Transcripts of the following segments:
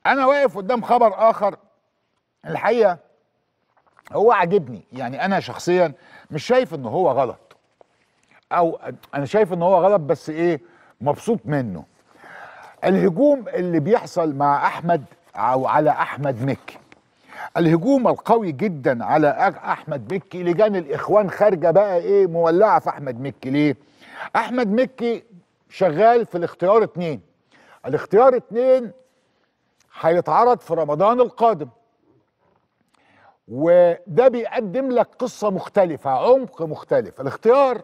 انا واقف قدام خبر اخر الحقيقه هو عاجبني يعني انا شخصيا مش شايف ان هو غلط او انا شايف ان هو غلط بس ايه مبسوط منه الهجوم اللي بيحصل مع احمد او على احمد مكي الهجوم القوي جدا على أح- احمد مكي لجان الاخوان خارجه بقى ايه مولعه في احمد مكي ليه احمد مكي شغال في الاختيار اتنين الاختيار اتنين هيتعرض في رمضان القادم وده بيقدم لك قصة مختلفة عمق مختلف الاختيار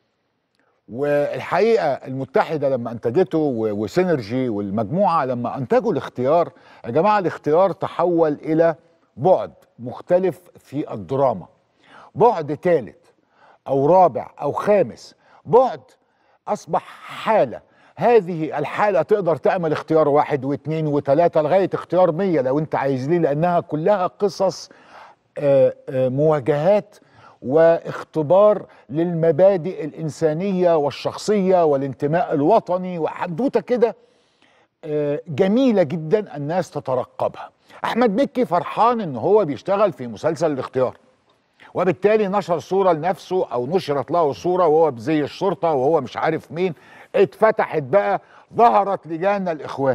والحقيقة المتحدة لما انتجته و- وسينرجي والمجموعة لما انتجوا الاختيار يا جماعة الاختيار تحول الى بعد مختلف في الدراما بعد ثالث او رابع او خامس بعد اصبح حاله هذه الحاله تقدر تعمل اختيار واحد واثنين وثلاثه لغايه اختيار مية لو انت عايز ليه لانها كلها قصص آه، آه، مواجهات واختبار للمبادئ الانسانيه والشخصيه والانتماء الوطني وحدوته كده آه، جميله جدا الناس تترقبها احمد مكي فرحان ان هو بيشتغل في مسلسل الاختيار وبالتالي نشر صورة لنفسه أو نشرت له صورة وهو بزي الشرطة وهو مش عارف مين اتفتحت بقى ظهرت لجان الإخوان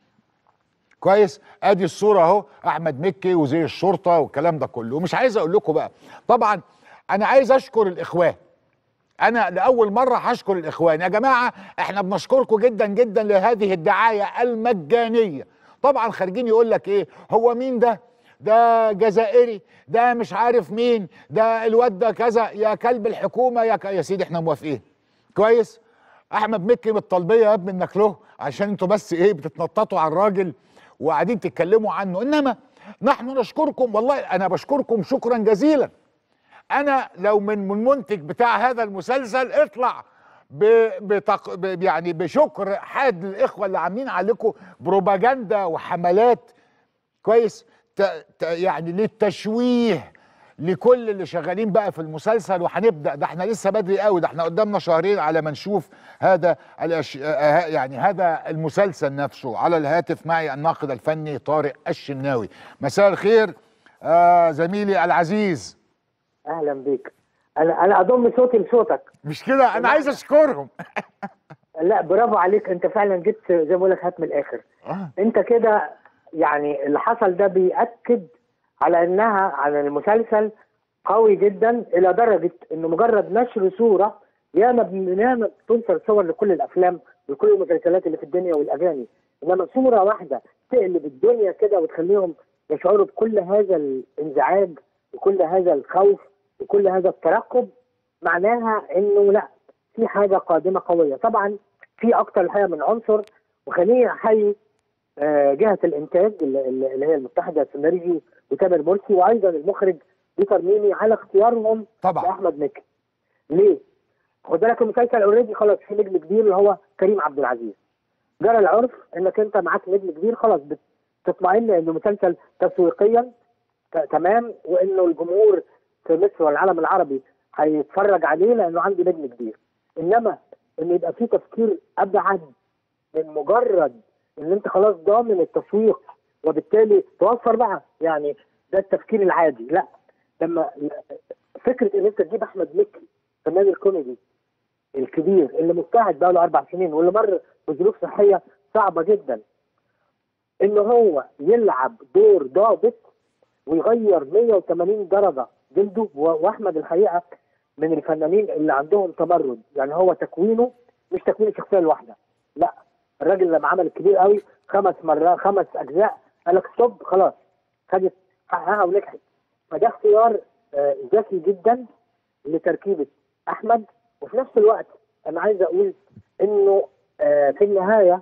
كويس ادي الصورة اهو احمد مكي وزي الشرطة والكلام ده كله ومش عايز اقول لكم بقى طبعا انا عايز اشكر الاخوان انا لاول مره هشكر الاخوان يا جماعه احنا بنشكركم جدا جدا لهذه الدعايه المجانيه طبعا خارجين يقول لك ايه هو مين ده ده جزائري ده مش عارف مين ده الواد ده كذا يا كلب الحكومه يا ك... يا سيدي احنا موافقين كويس احمد مكي بالطلبيه يا ابني انك له عشان انتوا بس ايه بتتنططوا على الراجل وقاعدين تتكلموا عنه انما نحن نشكركم والله انا بشكركم شكرا جزيلا انا لو من من منتج بتاع هذا المسلسل اطلع ب بتق... ب يعني بشكر حاد للاخوه اللي عاملين عليكم بروباجندا وحملات كويس ت... ت... يعني للتشويه لكل اللي شغالين بقى في المسلسل وهنبدا ده احنا لسه بدري قوي ده احنا قدامنا شهرين على ما نشوف هذا الأش... آه يعني هذا المسلسل نفسه على الهاتف معي الناقد الفني طارق الشناوي مساء الخير آه زميلي العزيز اهلا بيك انا انا اضم صوتي لصوتك مش كده انا عايز اشكرهم لا برافو عليك انت فعلا جبت زي ما بقول لك هات من الاخر آه. انت كده يعني اللي حصل ده بيأكد على انها على المسلسل قوي جدا الى درجه انه مجرد نشر صوره ياما بن- ياما بتنشر صور لكل الافلام وكل المسلسلات اللي في الدنيا والاغاني انما صوره واحده تقلب الدنيا كده وتخليهم يشعروا بكل هذا الانزعاج وكل هذا الخوف وكل هذا الترقب معناها انه لا في حاجه قادمه قويه طبعا في اكتر الحقيقه من عنصر وخليني احيي آه، جهه الانتاج اللي اللي هي المتحده السيناريو وتامر مرسي وايضا المخرج بيتر ميمي على اختيارهم طبعا لاحمد مكي ليه؟ خد بالك المسلسل اوريدي خلاص في نجم كبير اللي هو كريم عبد العزيز جرى العرف انك انت معاك نجم كبير خلاص بتطمئن انه مسلسل تسويقيا ت- تمام وانه الجمهور في مصر والعالم العربي هيتفرج عليه لانه عنده نجم كبير انما ان يبقى في تفكير ابعد من مجرد ان انت خلاص ضامن التسويق وبالتالي توفر بقى يعني ده التفكير العادي لا لما فكره ان انت تجيب احمد مكي فنان الكوميدي الكبير اللي مجتهد بقى له اربع سنين واللي مر بظروف صحيه صعبه جدا ان هو يلعب دور ضابط ويغير 180 درجه جلده و- واحمد الحقيقه من الفنانين اللي عندهم تمرد يعني هو تكوينه مش تكوين الشخصيه الواحده لا الراجل لما عمل الكبير قوي خمس مرات خمس اجزاء قال لك ستوب خلاص خدت حقها ونجحت فده اختيار آه، ذكي جدا لتركيبه احمد وفي نفس الوقت انا عايز اقول انه آه، في النهايه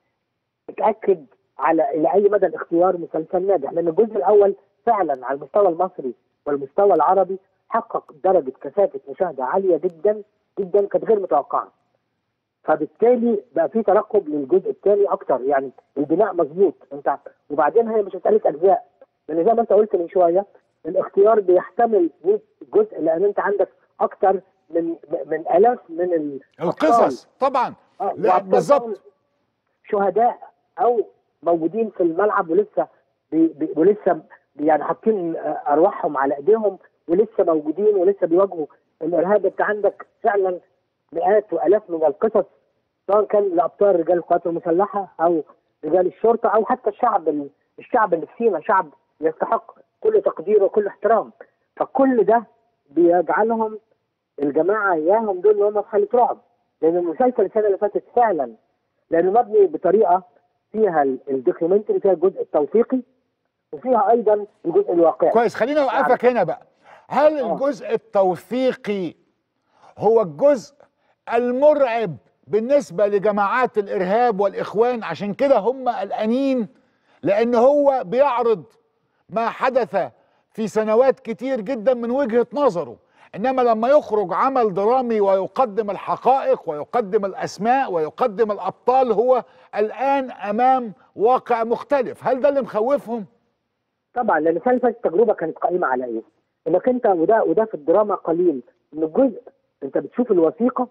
اتاكد على الى اي مدى الاختيار مسلسل ناجح لان الجزء الاول فعلا على المستوى المصري والمستوى العربي حقق درجه كثافه مشاهده عاليه جدا جدا كانت غير متوقعه فبالتالي بقى في ترقب للجزء الثاني اكتر يعني البناء مظبوط انت وبعدين هي مش مساله اجزاء لان زي ما انت قلت من شويه الاختيار بيحتمل 100 جزء لان انت عندك اكتر من من الاف من ال- القصص طبعا آه، لا وأبطال بالظبط شهداء او موجودين في الملعب ولسه بي بي ولسه بي- يعني حاطين آه، ارواحهم على ايديهم ولسه موجودين ولسه بيواجهوا الارهاب انت عندك فعلا مئات والاف من القصص سواء كان لابطال رجال القوات المسلحه او رجال الشرطه او حتى الشعب ال- الشعب اللي في سينا شعب يستحق كل تقدير وكل احترام فكل ده بيجعلهم الجماعه اياهم دول اللي هم في حاله رعب لان المسلسل السنه اللي فاتت فعلا لانه مبني بطريقه فيها ال- الدوكيومنتري فيها الجزء التوثيقي وفيها ايضا الجزء الواقعي كويس خليني اوقفك هنا بقى هل آه. الجزء التوثيقي هو الجزء المرعب بالنسبه لجماعات الارهاب والاخوان عشان كده هم قلقانين لان هو بيعرض ما حدث في سنوات كتير جدا من وجهه نظره انما لما يخرج عمل درامي ويقدم الحقائق ويقدم الاسماء ويقدم الابطال هو الان امام واقع مختلف هل ده اللي مخوفهم طبعا لان السنه اللي فاتت التجربه كانت قائمه على ايه؟ انك انت وده وده في الدراما قليل ان الجزء انت بتشوف الوثيقه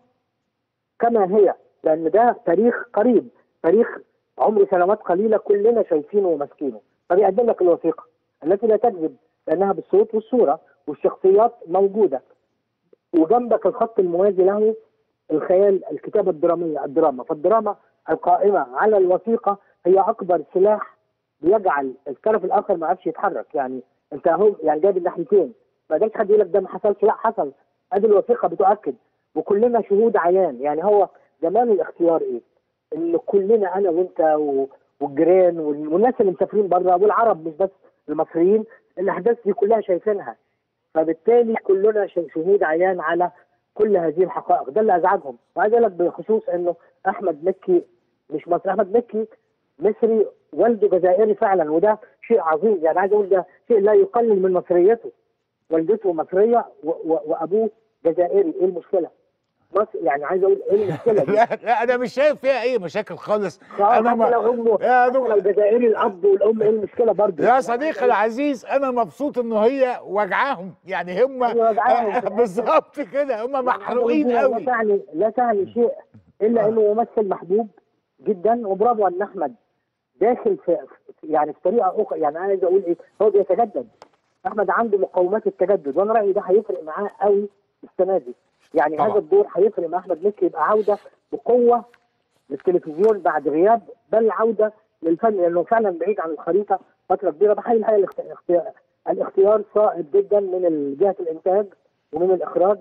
كما هي لان ده تاريخ قريب تاريخ عمر سنوات قليله كلنا شايفينه وماسكينه فبيقدم لك الوثيقه التي لا تكذب لانها بالصوت والصوره والشخصيات موجوده وجنبك الخط الموازي له الخيال الكتابه الدراميه الدراما فالدراما القائمه على الوثيقه هي اكبر سلاح بيجعل الطرف الاخر ما عرفش يتحرك يعني انت اهو يعني جايب الناحيتين ما قدرش حد يقول لك ده ما حصلش لا حصل ادي الوثيقه بتؤكد وكلنا شهود عيان يعني هو جمال الاختيار ايه؟ ان كلنا انا وانت و- والجيران وال- والناس اللي مسافرين بره والعرب مش بس المصريين الاحداث دي كلها شايفينها فبالتالي كلنا ش- شهود عيان على كل هذه الحقائق ده اللي ازعجهم وعايز اقول لك بخصوص انه احمد مكي مش مصري احمد مكي مصري والده جزائري فعلا وده شيء عظيم يعني عايز اقول ده شيء لا يقلل من مصريته والدته مصريه و- و- وابوه جزائري ايه المشكله؟ مصر يعني عايز اقول ايه المشكله دي؟ لا لا انا مش شايف فيها اي مشاكل خالص انا انا حتى لو ما امه يا حتى دو- لو جزائري الاب والام ايه المشكله برضه؟ يا صديقي العزيز انا مبسوط انه هي وجعاهم يعني هم هي وجعاهم. بالظبط كده هم محروقين لا قوي تعني لا تعني شيء الا انه ممثل محبوب جدا وبرافو ان احمد داخل في في- يعني في طريقه اخرى يعني انا عايز اقول ايه هو بيتجدد احمد عنده مقومات التجدد وانا رايي ده هيفرق معاه قوي السنه دي يعني طبعا. هذا الدور هيفرق مع احمد مكي يبقى عوده بقوه للتلفزيون بعد غياب بل عوده للفن لانه فعلا بعيد عن الخريطه فتره كبيره بحيي الحقيقه الاخت- الاختيار الاختيار صائب جدا من جهه الانتاج ومن الاخراج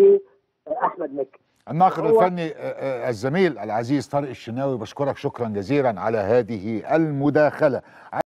لاحمد مكي الناقد هو- الفني آه، آه، الزميل العزيز طارق الشناوي بشكرك شكرا جزيلا على هذه المداخله